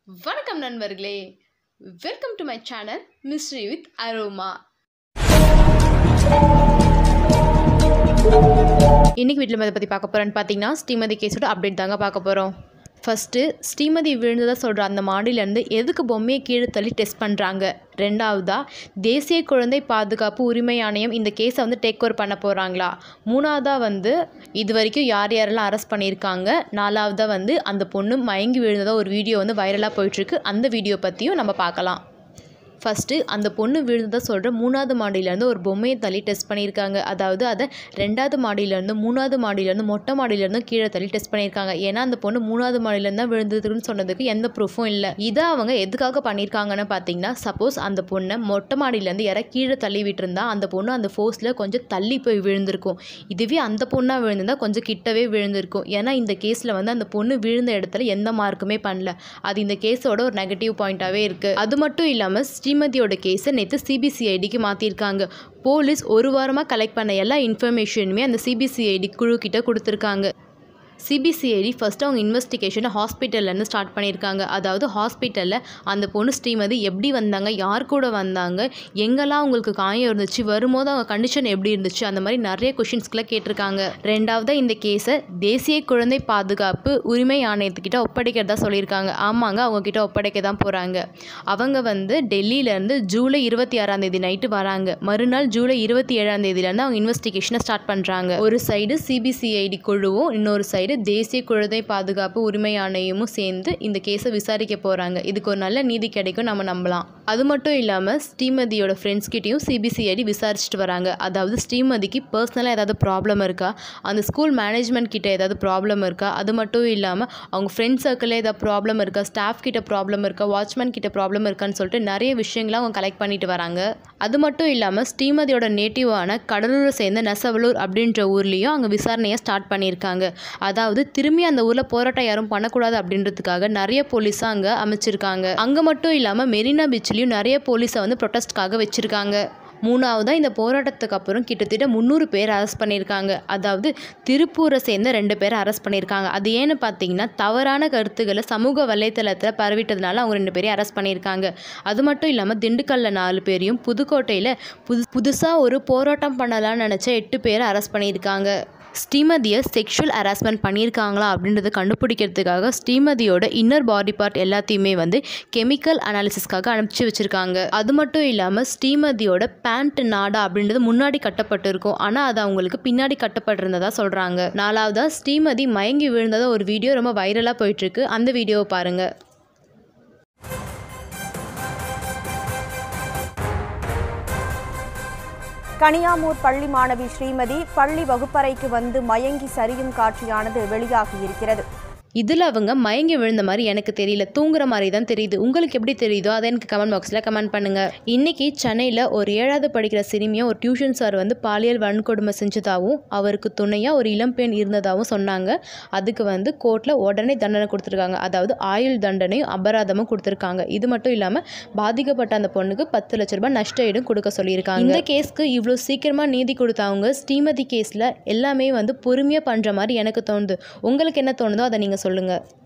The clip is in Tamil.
வணக்கம் நண்பர்களே welcome to my channel mystery with aroma இன்னைக்கு வீட்டில் அதை பற்றி பார்க்க போகிறோன்னு பார்த்தீங்கன்னா ஸ்ரீமதி கேஸோட அப்டேட் தாங்க பார்க்க போகிறோம் ஃபஸ்ட்டு ஸ்ரீமதி விழுந்ததாக சொல்கிற அந்த மாடியிலேருந்து எதுக்கு பொம்மையை கீழே தள்ளி டெஸ்ட் பண்ணுறாங்க ரெண்டாவதா தேசிய குழந்தை பாதுகாப்பு உரிமை ஆணையம் இந்த கேஸை வந்து டேக் ஓவர் பண்ண போகிறாங்களா மூணாவதாக வந்து இது வரைக்கும் யார் யாரெல்லாம் அரெஸ்ட் பண்ணியிருக்காங்க நாலாவதாக வந்து அந்த பொண்ணு மயங்கி விழுந்ததாக ஒரு வீடியோ வந்து வைரலாக போயிட்டுருக்கு அந்த வீடியோ பற்றியும் நம்ம பார்க்கலாம் ஃபஸ்ட்டு அந்த பொண்ணு விழுந்ததாக சொல்கிற மூணாவது மாடியிலேருந்து ஒரு பொம்மையை தள்ளி டெஸ்ட் பண்ணியிருக்காங்க அதாவது அதை ரெண்டாவது மாடியிலேருந்து மூணாவது மாடியிலேருந்து மொட்டை மாடியிலேருந்து கீழே தள்ளி டெஸ்ட் பண்ணியிருக்காங்க ஏன்னா அந்த பொண்ணு மூணாவது மாடியிலேருந்து தான் விழுந்ததுன்னு சொன்னதுக்கு எந்த ப்ரூஃபும் இல்லை இதை அவங்க எதுக்காக பண்ணியிருக்காங்கன்னு பார்த்தீங்கன்னா சப்போஸ் அந்த பொண்ணை மொட்டை மாடியிலேருந்து யாரை கீழே தள்ளி விட்டுருந்தா அந்த பொண்ணு அந்த ஃபோர்ஸில் கொஞ்சம் தள்ளி போய் விழுந்திருக்கும் இதுவே அந்த பொண்ணாக விழுந்திருந்தா கொஞ்சம் கிட்டவே விழுந்திருக்கும் ஏன்னா இந்த கேஸில் வந்து அந்த பொண்ணு விழுந்த இடத்துல எந்த மார்க்குமே பண்ணல அது இந்த கேஸோட ஒரு நெகட்டிவ் பாயிண்ட்டாகவே இருக்குது அது மட்டும் இல்லாமல் ஸ்ரீமதியோட கேஸை நேற்று சிபிசிஐடிக்கு மாற்றிருக்காங்க போலீஸ் ஒரு வாரமாக கலெக்ட் பண்ண எல்லா இன்ஃபர்மேஷனுமே அந்த சிபிசிஐடி குழு கிட்ட கொடுத்துருக்காங்க சிபிசிஐடி ஃபஸ்ட்டு அவங்க இன்வெஸ்டிகேஷனை ஹாஸ்பிட்டல்லேருந்து ஸ்டார்ட் பண்ணியிருக்காங்க அதாவது ஹாஸ்பிட்டலில் அந்த பொண்ணு ஸ்ரீமதி எப்படி வந்தாங்க யார் கூட வந்தாங்க எங்கெல்லாம் அவங்களுக்கு காயம் இருந்துச்சு வரும்போது அவங்க கண்டிஷன் எப்படி இருந்துச்சு அந்த மாதிரி நிறைய கொஷின்ஸ்க்குலாம் கேட்டிருக்காங்க ரெண்டாவதாக இந்த கேஸை தேசிய குழந்தை பாதுகாப்பு உரிமை ஆணையத்துக்கிட்ட ஒப்படைக்கிறதா சொல்லியிருக்காங்க ஆமாங்க அவங்க கிட்ட ஒப்படைக்க தான் போகிறாங்க அவங்க வந்து டெல்லியிலேருந்து ஜூலை இருபத்தி ஆறாம் தேதி நைட்டு வராங்க மறுநாள் ஜூலை இருபத்தி ஏழாம் தேதியிலேருந்து அவங்க இன்வெஸ்டிகேஷனை ஸ்டார்ட் பண்ணுறாங்க ஒரு சைடு சிபிசிஐடி குழுவும் இன்னொரு சைடு தேசிய குழந்தை பாதுகாப்பு உரிமை ஆணையமும் சேர்ந்து இந்த கேஸை விசாரிக்க போகிறாங்க இதுக்கு ஒரு நல்ல நீதி கிடைக்கும் நம்ம நம்பலாம் அது மட்டும் இல்லாமல் ஸ்ரீமதியோட ஃப்ரெண்ட்ஸ் கிட்டேயும் சிபிசிஐடி விசாரிச்சுட்டு வராங்க அதாவது ஸ்ரீமதிக்கு பர்சனலாக ஏதாவது ப்ராப்ளம் இருக்கா அந்த ஸ்கூல் மேனேஜ்மெண்ட் கிட்ட ஏதாவது ப்ராப்ளம் இருக்கா அது மட்டும் இல்லாமல் அவங்க ஃப்ரெண்ட்ஸ் சர்க்கிளில் ஏதாவது ப்ராப்ளம் இருக்கா ஸ்டாஃப் கிட்ட ப்ராப்ளம் இருக்கா வாட்ச்மேன் கிட்ட ப்ராப்ளம் இருக்கான்னு சொல்லிட்டு நிறைய விஷயங்களை அவங்க கலெக்ட் பண்ணிட்டு வராங்க அது மட்டும் இல்லாமல் ஸ்ரீமதியோட நேட்டிவான கடலூரை சேர்ந்த நெசவலூர் அப்படின்ற ஊர்லேயும் அங்கே விசாரணையை ஸ்டார்ட் பண்ணியிருக்காங்க அதாவது திரும்பி அந்த ஊரில் போராட்டம் யாரும் பண்ணக்கூடாது அப்படின்றதுக்காக நிறைய போலீஸாக அங்கே அமைச்சிருக்காங்க அங்கே மட்டும் இல்லாமல் மெரினா பீச்லேயும் நிறைய போலீஸை வந்து ப்ரொட்டஸ்ட்காக வச்சுருக்காங்க மூணாவதாக இந்த போராட்டத்துக்கு அப்புறம் கிட்டத்தட்ட முந்நூறு பேர் அரெஸ்ட் பண்ணியிருக்காங்க அதாவது திருப்பூரை சேர்ந்த ரெண்டு பேர் அரெஸ்ட் பண்ணியிருக்காங்க அது ஏன்னு பார்த்தீங்கன்னா தவறான கருத்துக்களை சமூக வலைத்தளத்தில் பரவிட்டதுனால அவங்க ரெண்டு பேரையும் அரெஸ்ட் பண்ணியிருக்காங்க அது மட்டும் இல்லாமல் திண்டுக்கல்ல நாலு பேரையும் புதுக்கோட்டையில் புது புதுசாக ஒரு போராட்டம் பண்ணலாம்னு நினச்ச எட்டு பேரை அரெஸ்ட் பண்ணியிருக்காங்க ஸ்ரீமதியை செக்ஷுவல் ஹராஸ்மெண்ட் பண்ணியிருக்காங்களா அப்படின்றத கண்டுபிடிக்கிறதுக்காக ஸ்ரீமதியோட இன்னர் பாடி பார்ட் எல்லாத்தையுமே வந்து கெமிக்கல் அனாலிசிஸ்க்காக அனுப்பிச்சு வச்சுருக்காங்க அது மட்டும் இல்லாமல் ஸ்ரீமதியோட பேண்ட் நாடா அப்படின்றது முன்னாடி கட்டப்பட்டிருக்கும் ஆனால் அது அவங்களுக்கு பின்னாடி கட்டப்பட்டிருந்ததா சொல்கிறாங்க நாலாவதாக ஸ்ரீமதி மயங்கி விழுந்ததா ஒரு வீடியோ ரொம்ப வைரலாக போயிட்டுருக்கு அந்த வீடியோவை பாருங்கள் கனியாமூர் பள்ளி மாணவி ஸ்ரீமதி பள்ளி வகுப்பறைக்கு வந்து மயங்கி சரியும் காட்சியானது வெளியாகியிருக்கிறது இதில் அவங்க மயங்கி விழுந்த மாதிரி எனக்கு தெரியல தூங்குற மாதிரி தான் தெரியுது உங்களுக்கு எப்படி தெரியுதோ அதை எனக்கு கமெண்ட் பாக்ஸில் கமெண்ட் பண்ணுங்கள் இன்றைக்கி சென்னையில் ஒரு ஏழாவது படிக்கிற சிறுமியை ஒரு டியூஷன் சார் வந்து பாலியல் வன்கொடுமை செஞ்சதாகவும் அவருக்கு துணையாக ஒரு இளம்பெண் இருந்ததாகவும் சொன்னாங்க அதுக்கு வந்து கோர்ட்டில் உடனே தண்டனை கொடுத்துருக்காங்க அதாவது ஆயுள் தண்டனையும் அபராதமும் கொடுத்துருக்காங்க இது மட்டும் இல்லாமல் பாதிக்கப்பட்ட அந்த பொண்ணுக்கு பத்து லட்ச ரூபாய் நஷ்ட ஈடும் கொடுக்க சொல்லியிருக்காங்க இந்த கேஸ்க்கு இவ்வளோ சீக்கிரமாக நீதி கொடுத்தவங்க ஸ்ரீமதி கேஸில் எல்லாமே வந்து பொறுமையாக பண்ணுற மாதிரி எனக்கு தோணுது உங்களுக்கு என்ன தோணுதோ அதை நீங்கள் சொல்லுங்கள்